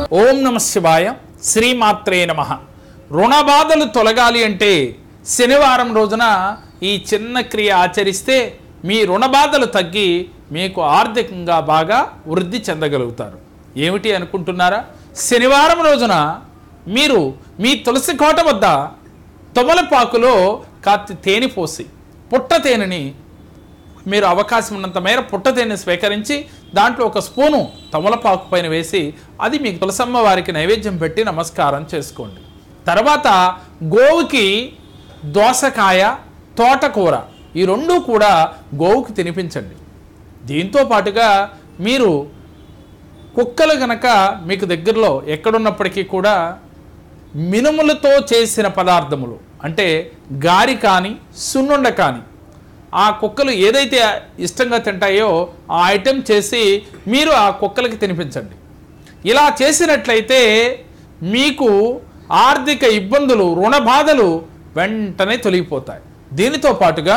ఓం నమ శివాయ శ్రీమాత్రే నమ రుణబాధలు తొలగాలి అంటే శనివారం రోజున ఈ చిన్న క్రియ ఆచరిస్తే మీ రుణబాధలు తగ్గి మీకు ఆర్థికంగా బాగా వృద్ధి చెందగలుగుతారు ఏమిటి అనుకుంటున్నారా శనివారం రోజున మీరు మీ తులసి కోట వద్ద తొమలపాకులో కాస్త తేనె పోసి పుట్ట తేనెని మీరు అవకాశం ఉన్నంత మేర పుట్టతేనె స్వీకరించి దాంట్లో ఒక స్పూను తమలపాకు పైన వేసి అది మీకు తులసమ్మ వారికి నైవేద్యం పెట్టి నమస్కారం చేసుకోండి తర్వాత గోవుకి దోసకాయ తోటకూర ఈ రెండూ కూడా గోవుకి తినిపించండి దీంతో పాటుగా మీరు కుక్కలు గనక మీకు దగ్గరలో ఎక్కడున్నప్పటికీ కూడా మినుములతో చేసిన పదార్థములు అంటే గారి కానీ సున్నుండ కానీ ఆ కుక్కలు ఏదైతే ఇష్టంగా తింటాయో ఆ ఐటెం చేసి మీరు ఆ కుక్కలకి తినిపించండి ఇలా చేసినట్లయితే మీకు ఆర్థిక ఇబ్బందులు రుణ బాధలు వెంటనే తొలగిపోతాయి దీనితో పాటుగా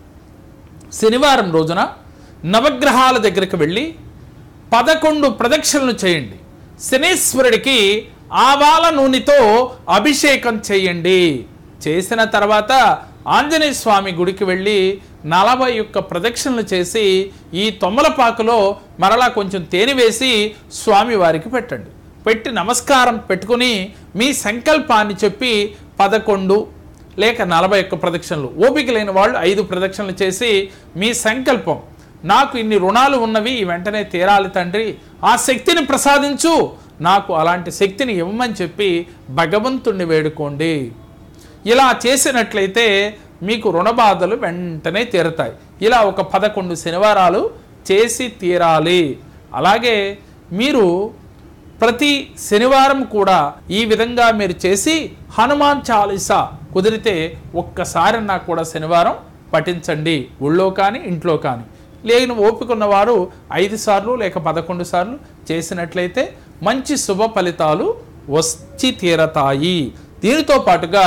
శనివారం రోజున నవగ్రహాల దగ్గరికి వెళ్ళి పదకొండు ప్రదక్షిణలు చేయండి శనీశ్వరుడికి ఆవాల నూనెతో అభిషేకం చేయండి చేసిన తర్వాత ఆంజనేయ స్వామి గుడికి వెళ్ళి నలభై ఒక్క ప్రదక్షిణలు చేసి ఈ తొమ్మలపాకులో మరలా కొంచెం తేనె వేసి స్వామి వారికి పెట్టండి పెట్టి నమస్కారం పెట్టుకుని మీ సంకల్పాన్ని చెప్పి పదకొండు లేక నలభై ఒక్క ప్రదక్షిణలు ఓపిక లేని వాళ్ళు ఐదు ప్రదక్షిణలు చేసి మీ సంకల్పం నాకు ఇన్ని రుణాలు ఉన్నవి వెంటనే తీరాలి తండ్రి ఆ శక్తిని ప్రసాదించు నాకు అలాంటి శక్తిని ఇవ్వమని చెప్పి భగవంతుణ్ణి వేడుకోండి ఇలా చేసినట్లయితే మీకు రుణబాధలు వెంటనే తీరుతాయి ఇలా ఒక పదకొండు శనివారాలు చేసి తీరాలి అలాగే మీరు ప్రతి శనివారం కూడా ఈ విధంగా మీరు చేసి హనుమాన్ చాలీసా కుదిరితే ఒక్కసారి నాకు కూడా శనివారం పఠించండి ఊళ్ళో కానీ ఇంట్లో కానీ లేని ఓపిక ఉన్నవారు ఐదు సార్లు లేక పదకొండు సార్లు చేసినట్లయితే మంచి శుభ ఫలితాలు వచ్చి తీరతాయి దీనితో పాటుగా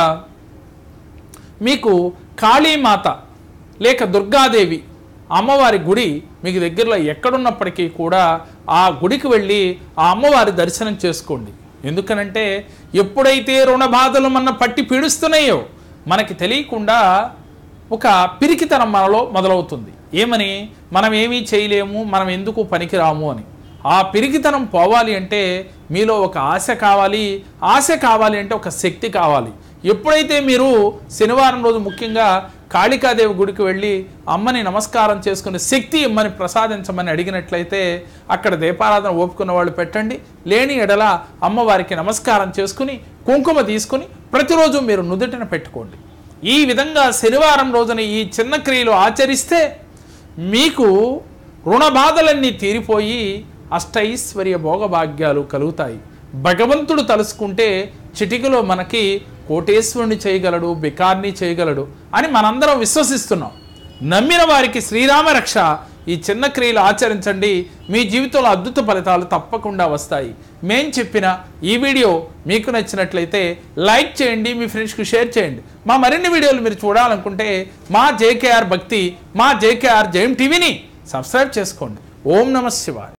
మీకు కాళీమాత లేక దుర్గాదేవి అమ్మవారి గుడి మీకు దగ్గరలో ఎక్కడున్నప్పటికీ కూడా ఆ గుడికి వెళ్ళి ఆ అమ్మవారి దర్శనం చేసుకోండి ఎందుకనంటే ఎప్పుడైతే రుణ బాధలు మన పట్టి పీడిస్తున్నాయో మనకి తెలియకుండా ఒక పిరికితనం మనలో మొదలవుతుంది ఏమని మనం ఏమీ చేయలేము మనం ఎందుకు పనికిరాము అని ఆ పిరికితనం పోవాలి అంటే మీలో ఒక ఆశ కావాలి ఆశ కావాలి అంటే ఒక శక్తి కావాలి ఎప్పుడైతే మీరు శనివారం రోజు ముఖ్యంగా కాళికాదేవి గుడికి వెళ్ళి అమ్మని నమస్కారం చేసుకుని శక్తి ఇమ్మని ప్రసాదించమని అడిగినట్లయితే అక్కడ దీపారాధన ఓపుకున్న వాళ్ళు పెట్టండి లేని ఎడల అమ్మవారికి నమస్కారం చేసుకుని కుంకుమ తీసుకుని ప్రతిరోజు మీరు నుదుటిన పెట్టుకోండి ఈ విధంగా శనివారం రోజున ఈ చిన్న క్రియలు ఆచరిస్తే మీకు రుణ బాధలన్నీ తీరిపోయి అష్టైశ్వర్య భోగభాగ్యాలు కలుగుతాయి భగవంతుడు తలుసుకుంటే చిటికలో మనకి కోటేశ్వరుని చేయగలడు బికార్ని చేయగలడు అని మనందరం విశ్వసిస్తున్నాం నమ్మిన వారికి శ్రీరామ రక్ష ఈ చిన్న క్రియలు ఆచరించండి మీ జీవితంలో అద్భుత ఫలితాలు తప్పకుండా వస్తాయి మేం చెప్పిన ఈ వీడియో మీకు నచ్చినట్లయితే లైక్ చేయండి మీ ఫ్రెండ్స్కి షేర్ చేయండి మా మరిన్ని వీడియోలు మీరు చూడాలనుకుంటే మా జేకేఆర్ భక్తి మా జేకేఆర్ జైమ్ టీవీని సబ్స్క్రైబ్ చేసుకోండి ఓం నమ శివాయ